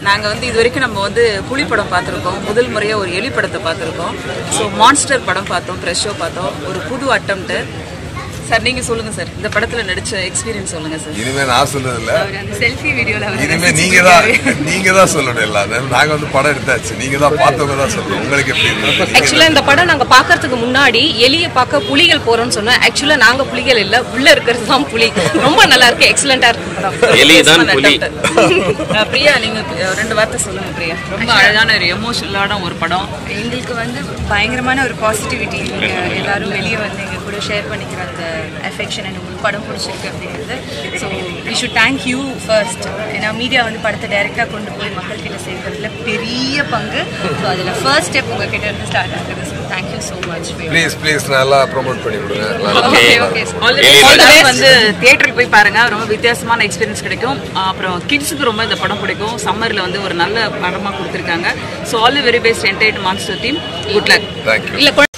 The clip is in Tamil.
நாங்கள் வந்து இது வரைக்கும் நம்ம வந்து புலி படம் பார்த்துருக்கோம் முதல் முறையாக ஒரு எலி படத்தை பார்த்துருக்கோம் ஸோ மான்ஸ்டர் படம் பார்த்தோம் ப்ரெஷ் ஷோ பார்த்தோம் ஒரு புது அட்டம்ப்ட்டு சார் நீங்கள் சொல்லுங்கள் சார் இந்த படத்தில் நடித்த எக்ஸ்பீரியன்ஸ் சொல்லுங்கள் சார் இனிமே நான் சொல்றது இல்ல அந்த செல்ஃபி வீடியோல அவர் இனிமே நீங்க தான் நீங்க தான் சொல்லணும் எல்லாரும் நாங்க வந்து படம் எடுத்தாச்சு நீங்க தான் பார்த்தவங்க தான் சொல்லணும் உங்களுக்கு எப்படி இருந்தது? ஆக்சுவலா இந்த படம் நாங்க பாக்குறதுக்கு முன்னாடி எலிய பார்க்க புலிகள் போறோம்னு சொன்னா ஆக்சுவலா நாங்க புலிகள் இல்ல உள்ள இருக்கிறது தான் புலி ரொம்ப நல்லா இருக்கு எக்ஸலண்டா இருக்கு படம் எலிதான் புலி அஹ் பிரியா நீங்கள் ரெண்டு வார்த்தை சொல்லுங்கள் பிரியா ரொம்ப அழகான ஒரு எமோஷனலான ஒரு படம் எங்களுக்கு வந்து பயங்கரமான ஒரு பாசிட்டிவிட்டி எல்லாரும் வெளியே வந்து எங்க கூட ஷேர் பண்ணிக்கிற அந்த அஃபெக்ஷன் எனக்கு உங்களுக்கு படம் பிடிச்சிருக்கு அப்படிங்கிறது so we should thank you first ஏன்னா மீடியா வந்து படத்தை டைரெக்டாக கொண்டு போய் மக்கள்கிட்ட சேர்க்கறதுல பெரிய பங்கு ஸோ அதில் ஃபர்ஸ்ட் ஸ்டெப் உங்ககிட்ட இருந்து ஸ்டார்ட் ஆகுது so thank you so much please please நல்லா ப்ரோமோட் பண்ணி கொடுங்க நல்லா ஓகே ஓகே ஆல்ரெடி வந்து தியேட்டருக்கு போய் பாருங்க ரொம்ப வித்தியாசமான எக்ஸ்பீரியன்ஸ் கிடைக்கும் அப்புறம் கிட்ஸுக்கு ரொம்ப இந்த படம் பிடிக்கும் சம்மரில் வந்து ஒரு நல்ல படமாக கொடுத்துருக்காங்க so all the very best entire Monster team good luck thank you இல்ல